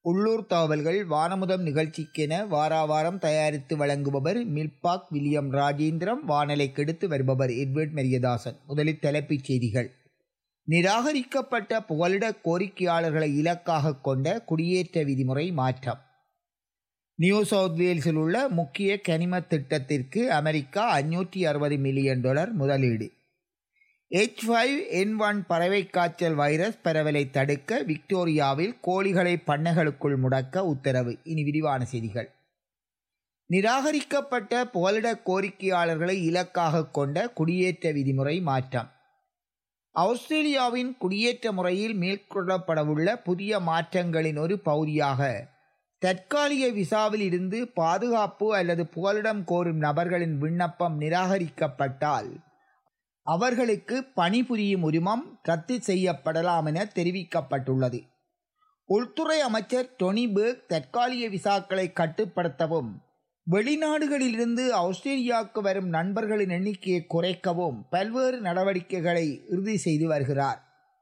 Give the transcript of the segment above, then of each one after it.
உள்ளூர் தகவல்கள் வானமுதம் நிகழ்ச்சிக்கென வாராவாரம் தயாரித்து வழங்குபவர் மில்பாக் வில்லியம் ராஜேந்திரம் வானலை கெடுத்து வருபவர் எட்வர்ட் மெரியதாசன் முதலில் தலைப்புச் செய்திகள் நிராகரிக்கப்பட்ட புகலிட கோரிக்கையாளர்களை இலக்காக கொண்ட குடியேற்ற விதிமுறை மாற்றம் நியூ சவுத் வேல்ஸில் உள்ள முக்கிய கனிம திட்டத்திற்கு அமெரிக்கா அஞ்சூற்றி அறுபது மில்லியன் டாலர் முதலீடு எச் ஃபைவ் என் ஒன் பறவை காய்ச்சல் வைரஸ் பரவலை தடுக்க விக்டோரியாவில் கோழிகளை பண்ணைகளுக்குள் முடக்க உத்தரவு இனி விரிவான செய்திகள் நிராகரிக்கப்பட்ட புகலிட கோரிக்கையாளர்களை இலக்காக கொண்ட குடியேற்ற விதிமுறை மாற்றம் ஆஸ்திரேலியாவின் குடியேற்ற முறையில் மேற்கொள்ளப்படவுள்ள புதிய மாற்றங்களின் ஒரு பகுதியாக தற்காலிக விசாவில் இருந்து பாதுகாப்பு அல்லது புகலிடம் கோரும் நபர்களின் விண்ணப்பம் நிராகரிக்கப்பட்டால் அவர்களுக்கு பணிபுரியும் உரிமம் ரத்து செய்யப்படலாம் என தெரிவிக்கப்பட்டுள்ளது உள்துறை அமைச்சர் டொனி பேர்க் தற்காலிக விசாக்களை கட்டுப்படுத்தவும் வெளிநாடுகளிலிருந்து ஆஸ்திரேலியாவுக்கு வரும் நண்பர்களின் எண்ணிக்கையை குறைக்கவும் பல்வேறு நடவடிக்கைகளை இறுதி செய்து வருகிறார்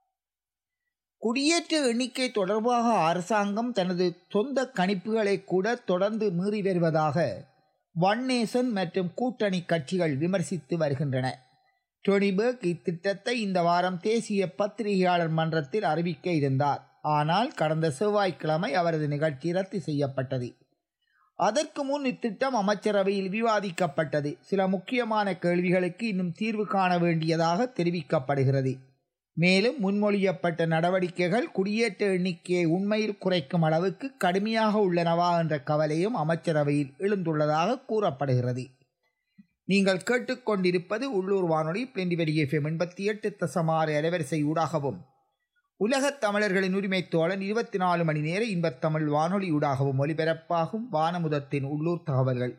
குடியேற்ற எண்ணிக்கை தொடர்பாக அரசாங்கம் தனது சொந்த கணிப்புகளை கூட தொடர்ந்து மீறி வருவதாக ஒன் நேசன் மற்றும் கூட்டணி கட்சிகள் விமர்சித்து வருகின்றன டொனிபர்க் இத்திட்டத்தை இந்த வாரம் தேசிய பத்திரிகையாளர் மன்றத்தில் அறிவிக்க இருந்தார் ஆனால் கடந்த செவ்வாய்க்கிழமை அவரது நிகழ்ச்சி ரத்து செய்யப்பட்டது அதற்கு முன் இத்திட்டம் அமைச்சரவையில் விவாதிக்கப்பட்டது சில முக்கியமான கேள்விகளுக்கு இன்னும் தீர்வு காண வேண்டியதாக தெரிவிக்கப்படுகிறது மேலும் முன்மொழியப்பட்ட நடவடிக்கைகள் குடியேற்ற எண்ணிக்கையை உண்மையில் குறைக்கும் அளவுக்கு கடுமையாக உள்ளனவா என்ற கவலையும் அமைச்சரவையில் எழுந்துள்ளதாக கூறப்படுகிறது நீங்கள் கேட்டுக்கொண்டிருப்பது உள்ளூர் வானொலி பிளெண்டிவெடி எஃப்எம் எண்பத்தி எட்டு தசமாறு அலைவரிசை ஊடாகவும் உலகத் தமிழர்களின் உரிமை தோழன் இருபத்தி நாலு மணி நேர இன்பத்தமிழ் வானொலி ஊடாகவும் ஒலிபரப்பாகும் வானமுதத்தின் உள்ளூர் தகவல்கள்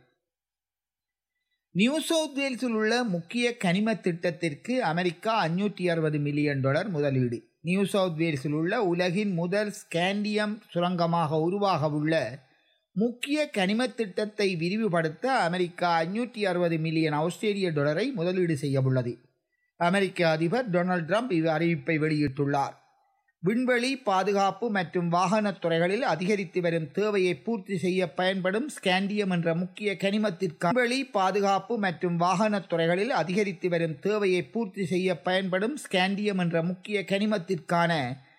நியூ சவுத் வேல்ஸில் உள்ள முக்கிய கனிம திட்டத்திற்கு அமெரிக்கா அஞ்சூற்றி அறுபது மில்லியன் டாலர் முதலீடு நியூ சவுத் வேல்ஸில் உள்ள உலகின் முதல் ஸ்கேண்டியம் சுரங்கமாக உருவாக உள்ள முக்கிய கனிம திட்டத்தை விரிவுபடுத்த அமெரிக்கா அஞ்சூற்றி அறுபது மில்லியன் ஆஸ்திரேலிய டாலரை முதலீடு செய்யவுள்ளது அமெரிக்க அதிபர் டொனால்ட் ட்ரம்ப் இவ் அறிவிப்பை வெளியிட்டுள்ளார் விண்வெளி பாதுகாப்பு மற்றும் வாகனத் துறைகளில் அதிகரித்து வரும் தேவையை பூர்த்தி செய்ய பயன்படும் ஸ்கேண்டியம் என்ற முக்கிய கனிமத்திற்கு விண்வெளி பாதுகாப்பு மற்றும் வாகனத் துறைகளில் அதிகரித்து வரும் தேவையை பூர்த்தி செய்ய பயன்படும் ஸ்கேண்டியம் என்ற முக்கிய கனிமத்திற்கான